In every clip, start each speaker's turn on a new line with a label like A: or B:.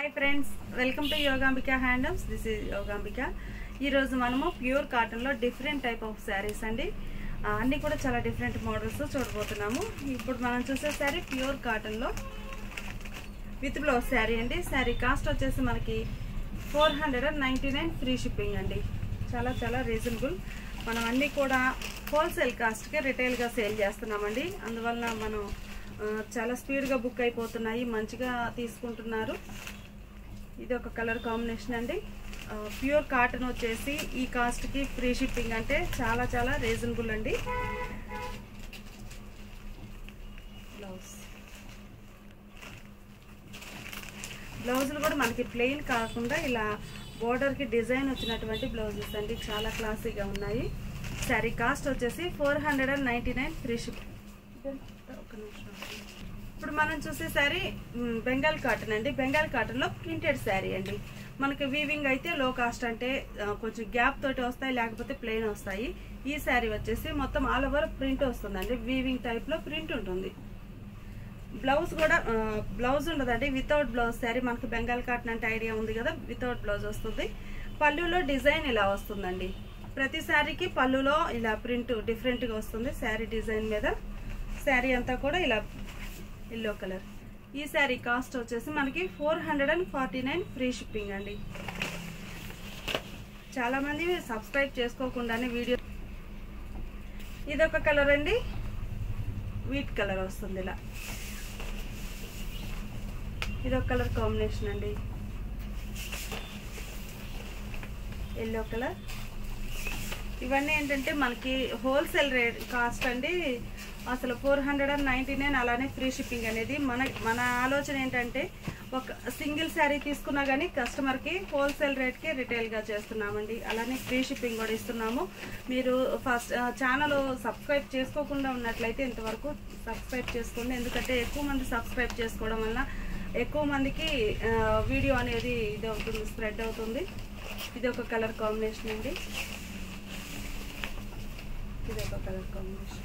A: hi friends welcome to Yogambika handlooms this is Yogambika ఈరోజు మనము pure కాటన్లో డిఫరెంట్ టైప్ ఆఫ్ శారీస్ అండి ఆ, అన్నీ కూడా చాలా డిఫరెంట్ మోడల్స్ చూడబోతున్నాము ఇప్పుడు మనం చూసే శారీ ప్యూర్ కాటన్లో విత్ బ్లౌజ్ శారీ అండి శారీ కాస్ట్ వచ్చేసి మనకి four hundred and ninety nine free shipping అండి చాలా చాలా రీజనబుల్ మనం అన్నీ కూడా హోల్సేల్ కాస్ట్కే రిటైల్గా సేల్ చేస్తున్నామండి అందువలన మనం ఆ, చాలా స్పీడ్గా బుక్ అయిపోతున్నాయి మంచిగా తీసుకుంటున్నారు ఇది ఒక కలర్ కాంబినేషన్ అండి ఆ, ప్యూర్ కాటన్ వచ్చేసి ఈ కాస్ట్కి ఫ్రీ షిప్పింగ్ అంటే చాలా చాలా రీజనబుల్ అండి బ్లౌజ్ బ్లౌజులు కూడా మనకి ప్లెయిన్ కాకుండా ఇలా బోర్డర్కి డిజైన్ వచ్చినటువంటి బ్లౌజెస్ అండి చాలా క్లాసీగా ఉన్నాయి శారీ కాస్ట్ వచ్చేసి four hundred and ninety nine free ship ఒక నిమిషం ఇప్పుడు మనం చూసే శారీ మ్, బెంగాల్ కాటన్ అండి బెంగాల్ కాటన్లో ప్రింటెడ్ శారీ అండి మనకి వీవింగ్ అయితే లో కాస్ట్ అంటే ఆ, కొంచెం గ్యాప్ తోటి వస్తాయి లేకపోతే ప్లెయిన్ వస్తాయి ఈ శారీ వచ్చేసి మొత్తం ఆల్ ఓవర్ ప్రింట్ వస్తుందండి వీవింగ్ టైప్లో ప్రింట్ ఉంటుంది బ్లౌజ్ కూడా ఆ, బ్లౌజ్ ఉండదండి వితౌట్ బ్లౌజ్ శారీ మనకి బెంగాల్ కాటన్ అంటే ఐడియా ఉంది కదా వితౌట్ బ్లౌజ్ వస్తుంది పళ్ళులో డిజైన్ ఇలా వస్తుందండి ప్రతి శారీకి పళ్ళులో ఇలా ప్రింట్ డిఫరెంట్గా వస్తుంది శారీ డిజైన్ మీద శారీ అంతా కూడా ఇలా ఎల్లో కలర్ ఈ శారీ కాస్ట్ వచ్చేసి మనకి four hundred and forty nine free shipping అండి చాలామంది సబ్స్క్రైబ్ చేసుకోకుండానే వీడియో ఇదొక కలర్ అండి వీట్ కలర్ వస్తుంది ఇలా ఇదొక కలర్ కాంబినేషన్ అండి ఎల్లో కలర్ ఇవన్నీ ఏంటంటే మనకి హోల్సేల్ రేట్ కాస్ట్ అండి అసలు four hundred and ninety nine అలానే ఫ్రీ షిప్పింగ్ అనేది మన మన ఆలోచన ఏంటంటే ఒక సింగిల్ శారీ తీసుకున్నా కానీ కస్టమర్కి హోల్సేల్ రేట్కి రిటైల్గా చేస్తున్నామండి అలానే ఫ్రీ షిప్పింగ్ కూడా ఇస్తున్నాము మీరు ఫస్ట్ ఛానల్ సబ్స్క్రైబ్ చేసుకోకుండా ఉన్నట్లయితే ఇంతవరకు సబ్స్క్రైబ్ చేసుకోండి ఎందుకంటే ఎక్కువ మంది సబ్స్క్రైబ్ చేసుకోవడం వల్ల ఎక్కువ మందికి ఆ, వీడియో అనేది ఇది అవుతుంది స్ప్రెడ్ అవుతుంది ఇది ఒక కలర్ కాంబినేషన్ అండి ఇది ఒక కలర్ కాంబినేషన్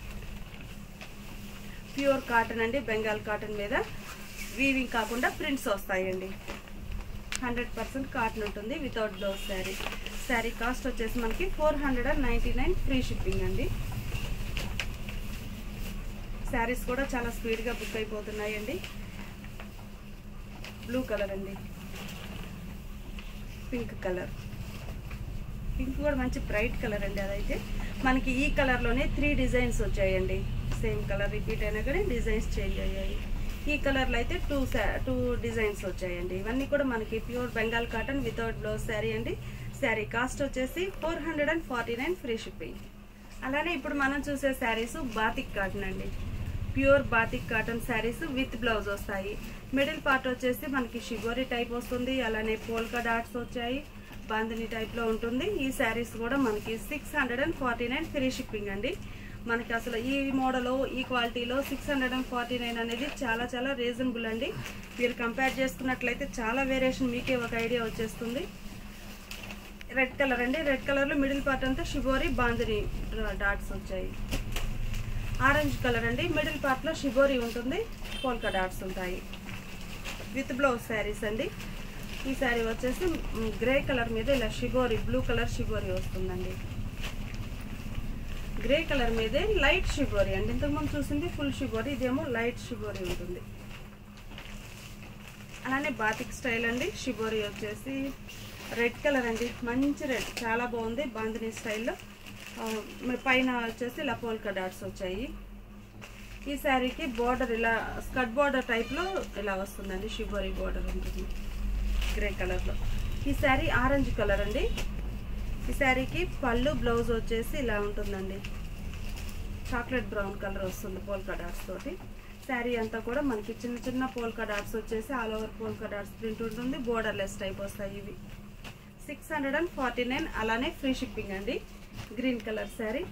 A: ప్యూర్ కాటన్ అండి బెంగాల్ కాటన్ మీద వీవింగ్ కాకుండా ప్రింట్స్ వస్తాయండి హండ్రెడ్ పర్సెంట్ కాటన్ ఉంటుంది without blouse sari sari cost వచ్చేసి మనకి four hundred and ninety nine free shipping అండి శారీస్ కూడా చాలా స్పీడ్గా బుక్ అయిపోతున్నాయండి బ్లూ కలర్ అండి పింక్ కలర్ పింక్ కూడా మంచి బ్రైట్ కలర్ అండి అదైతే మనకి ఈ కలర్లోనే త్రీ డిజైన్స్ వచ్చాయండి సేమ్ కలర్ రిపీట్ అయినా కానీ డిజైన్స్ చేంజ్ అయ్యాయి ఈ కలర్లో అయితే టూ టూ డిజైన్స్ వచ్చాయండి ఇవన్నీ కూడా మనకి pure Bengal cotton without blouse sari అండి శారీ కాస్ట్ వచ్చేసి four hundred and forty nine free shipping అలానే ఇప్పుడు మనం చూసే శారీస్ బాతిక్ కాటన్ అండి pure batik cotton saris with blouse వస్తాయి మిడిల్ పార్ట్ వచ్చేసి మనకి షిగోరి టైప్ వస్తుంది అలానే పోల్కా డాట్స్ వచ్చాయి బాందిని టైప్లో ఉంటుంది ఈ శారీస్ కూడా మనకి six hundred and forty nine free shipping అండి మనకి అసలు ఈ మోడల్ ఈ క్వాలిటీలో six hundred and forty nine అనేది చాలా చాలా రీజనబుల్ అండి మీరు కంపేర్ చేసుకున్నట్లయితే చాలా వేరియేషన్ మీకే ఒక ఐడియా వచ్చేస్తుంది రెడ్ కలర్ అండి రెడ్ కలర్లో మిడిల్ పార్ట్ అంతా షిబోరి బాందిని డాట్స్ వచ్చాయి ఆరెంజ్ కలర్ అండి మిడిల్ పార్ట్లో షిబోరి ఉంటుంది పోల్కా డాట్స్ ఉంటాయి విత్ బ్లౌజ్ శారీస్ అండి ఈ శారీ వచ్చేసి మ్, గ్రే కలర్ మీద ఇలా షిబోరి బ్లూ కలర్ షిబోరి వస్తుందండి గ్రే కలర్ మీదే లైట్ షిబోరి అండి ఇంతకుముందు చూసింది ఫుల్ షిబోరి ఇదేమో లైట్ షిబోరి ఉంటుంది అలానే బాతిక్ స్టైల్ అండి షిబోరి వచ్చేసి రెడ్ కలర్ అండి మంచి రెడ్ చాలా బాగుంది బాందిని స్టైల్లో ఆ, మరి పైన వచ్చేసి ఇలా పోల్కా డాట్స్ వచ్చాయి ఈ శారీకి బోర్డర్ ఇలా స్కర్ట్ బోర్డర్ టైప్లో ఇలా వస్తుందండి షిబోరి బోర్డర్ ఉంటుంది గ్రే కలర్లో ఈ శారీ ఆరెంజ్ కలర్ అండి ఈ శారీకి పళ్ళు బ్లౌజ్ వచ్చేసి ఇలా ఉంటుందండి చాక్లెట్ బ్రౌన్ కలర్ వస్తుంది పోల్కా డాట్స్ తోటి శారీ అంతా కూడా మనకి చిన్న చిన్న పోల్కా డాట్స్ వచ్చేసి all over polka dots print ఉంటుంది బోర్డర్లెస్ టైప్ వస్తాయి ఇవి six hundred and forty nine అలానే ఫ్రీ షిప్పింగ్ అండి గ్రీన్ కలర్ శారీ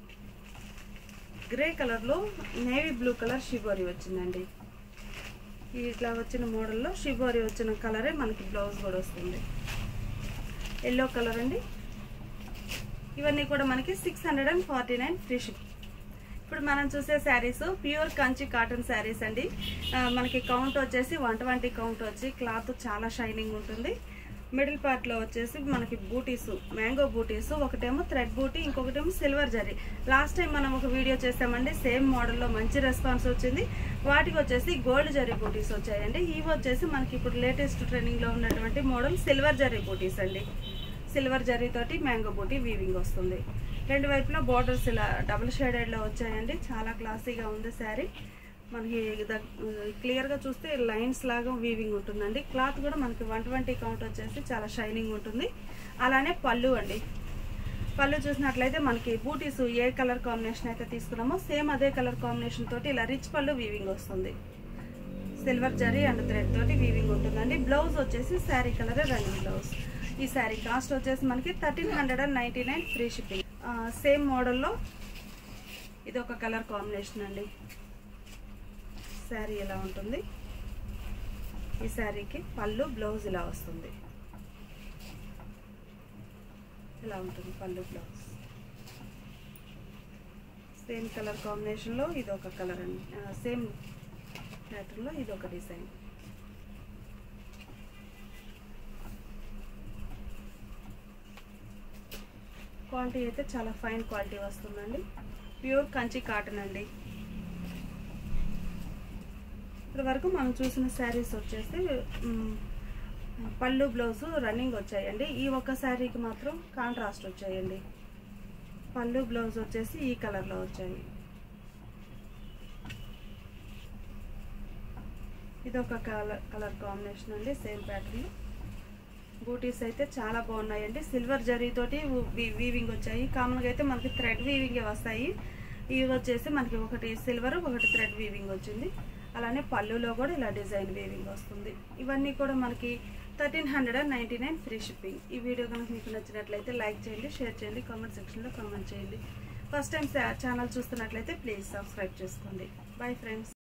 A: గ్రే కలర్లో నేవీ బ్లూ కలర్ షిబోరి వచ్చిందండి ఈ ఇట్లా వచ్చిన మోడల్లో షిబోరి వచ్చిన కలరే మనకి బ్లౌజ్ కూడా వస్తుంది ఎల్లో కలర్ అండి ఇవన్నీ కూడా మనకి six hundred and forty nine free ship ఇప్పుడు మనం చూసే శారీస్ ప్యూర్ కంచి కాటన్ శారీస్ అండి ఆ, మనకి కౌంట్ వచ్చేసి వన్ ట్వంటీ కౌంట్ వచ్చి క్లాత్ చాలా షైనింగ్ ఉంటుంది మిడిల్ పార్ట్ లో వచ్చేసి మనకి బూటీస్ మ్యాంగో బూటీస్ ఒకటేమో థ్రెడ్ బూటీ ఇంకొకటేమో సిల్వర్ జరీ లాస్ట్ టైం మనం ఒక వీడియో చేసామండి సేమ్ మోడల్లో మంచి రెస్పాన్స్ వచ్చింది వాటికి వచ్చేసి గోల్డ్ జరీ బూటీస్ వచ్చాయండి ఇవి వచ్చేసి మనకి ఇప్పుడు లేటెస్ట్ ట్రెండింగ్ లో ఉన్నటువంటి మోడల్ సిల్వర్ జరీ బూటీస్ అండి సిల్వర్ జరీ తోటి మ్యాంగో బూటీ వీవింగ్ వస్తుంది రెండు వైపులా బోర్డర్స్ ఇలా డబుల్ షేడెడ్ లో వచ్చాయండి చాలా క్లాసీగా ఉంది శారీ మనకి క్లియర్గా చూస్తే లైన్స్ లాగా వీవింగ్ ఉంటుందండి క్లాత్ కూడా మనకి వన్ ట్వంటీ కౌంట్ వచ్చేసి చాలా షైనింగ్ ఉంటుంది అలానే పళ్ళు అండి పళ్ళు చూసినట్లయితే మనకి బూటీస్ ఏ కలర్ కాంబినేషన్ అయితే తీసుకున్నామో సేమ్ అదే కలర్ కాంబినేషన్ తోటి ఇలా రిచ్ పళ్ళు వీవింగ్ వస్తుంది సిల్వర్ జరీ అండ్ థ్రెడ్ తోటి వీవింగ్ ఉంటుందండి బ్లౌజ్ వచ్చేసి శారీ కలర్ రన్నింగ్ బ్లౌజ్ ఈ శారీ కాస్ట్ వచ్చేసి మనకి thirteen hundred and ninety nine free shipping same మోడల్లో ఇది ఒక కలర్ కాంబినేషన్ అండి శారీ ఇలా ఉంటుంది ఈ శారీకి పళ్ళు బ్లౌజ్ ఇలా వస్తుంది ఇలా ఉంటుంది పళ్ళు బ్లౌజ్ సేమ్ కలర్ కాంబినేషన్లో ఇది ఒక కలర్ అండి సేమ్ ప్యాటర్న్లో ఇది ఒక డిజైన్ క్వాలిటీ అయితే చాలా ఫైన్ క్వాలిటీ వస్తుందండి ప్యూర్ కంచి కాటన్ అండి ఇప్పటి వరకు మనం చూసిన శారీస్ వచ్చేసి మ్, పళ్ళు బ్లౌజ్ రన్నింగ్ వచ్చాయండి ఈ ఒక్క శారీకి మాత్రం కాంట్రాస్ట్ వచ్చాయండి పళ్ళు బ్లౌజ్ వచ్చేసి ఈ కలర్లో వచ్చాయి ఇది ఒక కలర్ కలర్ కాంబినేషన్ అండి సేమ్ ప్యాటర్న్ బూటీస్ అయితే చాలా బాగున్నాయండి సిల్వర్ జరీతోటి వీవింగ్ వచ్చాయి కామన్గా అయితే మనకి థ్రెడ్ వీవింగే వస్తాయి ఇవి వచ్చేసి మనకి ఒకటి సిల్వర్ ఒకటి థ్రెడ్ వీవింగ్ వచ్చింది అలానే పళ్ళులో కూడా ఇలా డిజైన్ వీవింగ్ వస్తుంది ఇవన్నీ కూడా మనకి thirteen hundred and ninety nine free shipping ఈ వీడియో కనుక మీకు నచ్చినట్లయితే లైక్ చేయండి షేర్ చేయండి కామెంట్ సెక్షన్లో కామెంట్ చేయండి ఫస్ట్ టైం ఛానల్ చూస్తున్నట్లయితే ప్లీజ్ సబ్స్క్రైబ్ చేసుకోండి బాయ్ ఫ్రెండ్స్